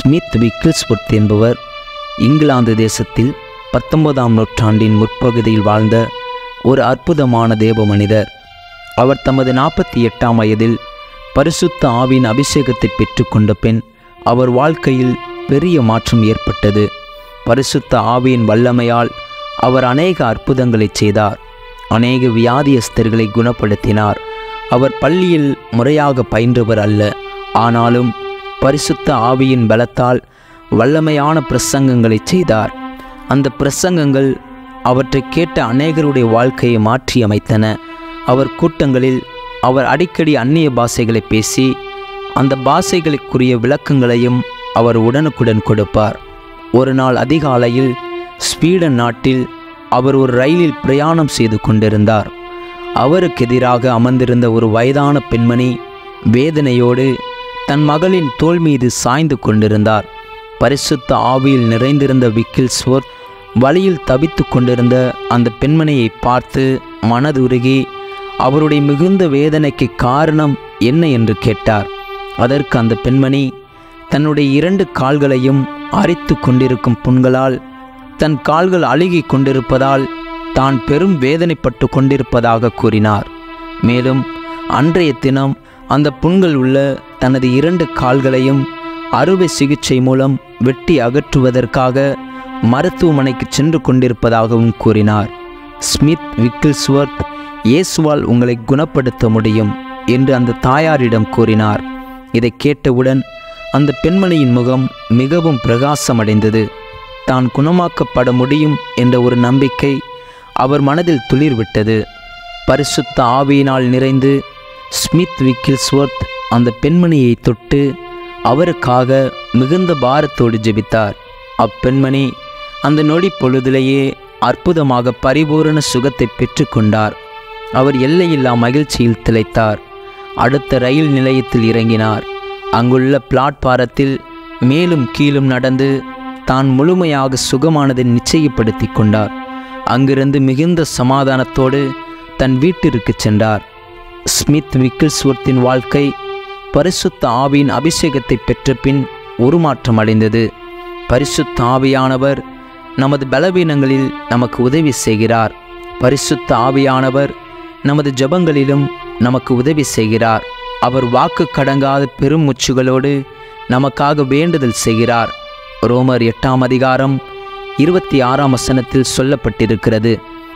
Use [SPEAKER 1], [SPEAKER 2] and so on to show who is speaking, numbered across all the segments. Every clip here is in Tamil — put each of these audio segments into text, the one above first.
[SPEAKER 1] ஸ்மித் விக்கில்ஸ்வர்த் என்பவர் இங்கிலாந்து தேசத்தில் பத்தொன்பதாம் நூற்றாண்டின் முற்பகுதியில் வாழ்ந்த ஒரு அற்புதமான தேவ மனிதர் அவர் தமது நாற்பத்தி எட்டாம் வயதில் பரிசுத்த ஆவின் அபிஷேகத்தை பெற்றுக்கொண்ட பின் அவர் வாழ்க்கையில் பெரிய மாற்றம் ஏற்பட்டது பரிசுத்த ஆவியின் வல்லமையால் அவர் அநேக அற்புதங்களை செய்தார் அநேக வியாதியஸ்தர்களை குணப்படுத்தினார் அவர் பள்ளியில் முறையாக பயின்றவர் அல்ல ஆனாலும் பரிசுத்த ஆவியின் பலத்தால் வல்லமையான பிரசங்கங்களை செய்தார் அந்த பிரசங்கங்கள் அவற்றை கேட்ட அநேகருடைய வாழ்க்கையை மாற்றி அமைத்தன அவர் கூட்டங்களில் அவர் அடிக்கடி அந்நிய பாஷைகளை பேசி அந்த பாஷைகளுக்குரிய விளக்கங்களையும் அவர் உடனுக்குடன் கொடுப்பார் ஒரு நாள் அதிகாலையில் ஸ்வீடன் நாட்டில் அவர் ஒரு ரயிலில் பிரயாணம் செய்து கொண்டிருந்தார் அவருக்கு எதிராக அமர்ந்திருந்த ஒரு வயதான பெண்மணி வேதனையோடு தன் மகளின் தோள் மீது சாய்ந்து கொண்டிருந்தார் பரிசுத்த ஆவியில் நிறைந்திருந்த விக்கில் ஸ்வர்த் வழியில் தவித்து கொண்டிருந்த அந்த பெண்மணியை பார்த்து மனதுருகி அவருடைய மிகுந்த வேதனைக்கு காரணம் என்ன என்று கேட்டார் அதற்கு அந்த பெண்மணி தன்னுடைய இரண்டு கால்களையும் அரித்து கொண்டிருக்கும் புண்களால் தன் கால்கள் அழுகி கொண்டிருப்பதால் தான் பெரும் வேதனைப்பட்டு கொண்டிருப்பதாக கூறினார் மேலும் அன்றைய தினம் அந்த புண்கள் உள்ள தனது இரண்டு கால்களையும் அறுவை சிகிச்சை மூலம் வெட்டி அகற்றுவதற்காக மருத்துவமனைக்கு சென்று கொண்டிருப்பதாகவும் கூறினார் ஸ்மித் விக்கில்ஸ்வர்த் இயேசுவால் உங்களை குணப்படுத்த முடியும் என்று அந்த தாயாரிடம் கூறினார் இதை கேட்டவுடன் அந்த பெண்மணியின் முகம் மிகவும் பிரகாசமடைந்தது தான் குணமாக்கப்பட முடியும் என்ற ஒரு நம்பிக்கை அவர் மனதில் துளிர்விட்டது பரிசுத்த ஆவியினால் நிறைந்து ஸ்மித் விக்கில்ஸ்வர்த் அந்த பெண்மணியை தொட்டு அவருக்காக மிகுந்த பாரத்தோடு ஜெபித்தார் அப்பெண்மணி அந்த நொடி பொழுதிலேயே அற்புதமாக பரிபூரண சுகத்தை பெற்றுக்கொண்டார் அவர் எல்லையில்லா மகிழ்ச்சியில் திளைத்தார் அடுத்த ரயில் நிலையத்தில் இறங்கினார் அங்குள்ள பிளாட்பாரத்தில் மேலும் கீழும் நடந்து தான் முழுமையாக சுகமானதை நிச்சயப்படுத்தி கொண்டார் அங்கிருந்து மிகுந்த சமாதானத்தோடு தன் வீட்டிற்கு சென்றார் ஸ்மித் விக்கில்ஸ்வர்த்தின் வாழ்க்கை பரிசுத்த ஆவியின் அபிஷேகத்தை பெற்ற பின் உருமாற்றம் அடைந்தது பரிசுத்த ஆவியானவர் நமது பலவீனங்களில் நமக்கு உதவி செய்கிறார் பரிசுத்த ஆவியானவர் நமது ஜெபங்களிலும் நமக்கு உதவி செய்கிறார் அவர் வாக்கு கடங்காத பெருமுச்சுகளோடு நமக்காக வேண்டுதல் செய்கிறார் ரோமர் எட்டாம் அதிகாரம் இருபத்தி ஆறாம் வசனத்தில் சொல்லப்பட்டிருக்கிறது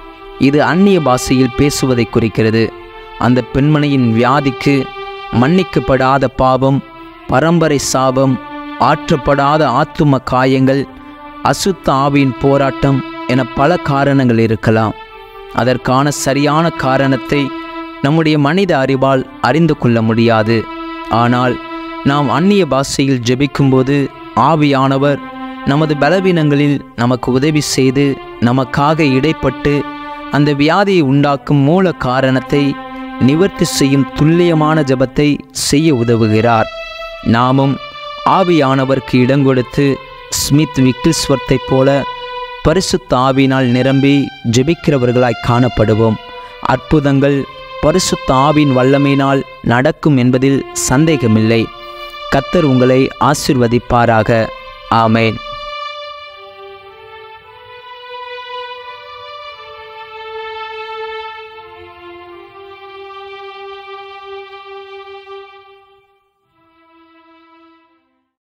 [SPEAKER 1] இது அந்நிய பாஷையில் பேசுவதை குறிக்கிறது அந்த பெண்மணியின் வியாதிக்கு மன்னிக்கப்படாத பாவம் பரம்பரை சாபம் ஆற்றப்படாத ஆத்தும காயங்கள் அசுத்த ஆவியின் போராட்டம் என பல காரணங்கள் இருக்கலாம் அதற்கான சரியான காரணத்தை நம்முடைய மனித அறிவால் அறிந்து கொள்ள முடியாது ஆனால் நாம் அந்நிய பாஷையில் ஜெபிக்கும்போது ஆவியானவர் நமது பலவீனங்களில் நமக்கு உதவி செய்து நமக்காக இடைப்பட்டு அந்த வியாதியை உண்டாக்கும் மூல காரணத்தை நிவர்த்தி செய்யும் துல்லியமான ஜெபத்தை செய்ய உதவுகிறார் நாமும் ஆவியானவருக்கு இடங்கொடுத்து ஸ்மித் விக்கில்ஸ்வர்த்தைப் போல பரிசுத்த ஆவியினால் நிரம்பி ஜெபிக்கிறவர்களாய் காணப்படுவோம் அற்புதங்கள் பரிசுத்த ஆவின் வல்லமையினால் நடக்கும் என்பதில் சந்தேகமில்லை கத்தர் உங்களை ஆசிர்வதிப்பாராக ஆமேன்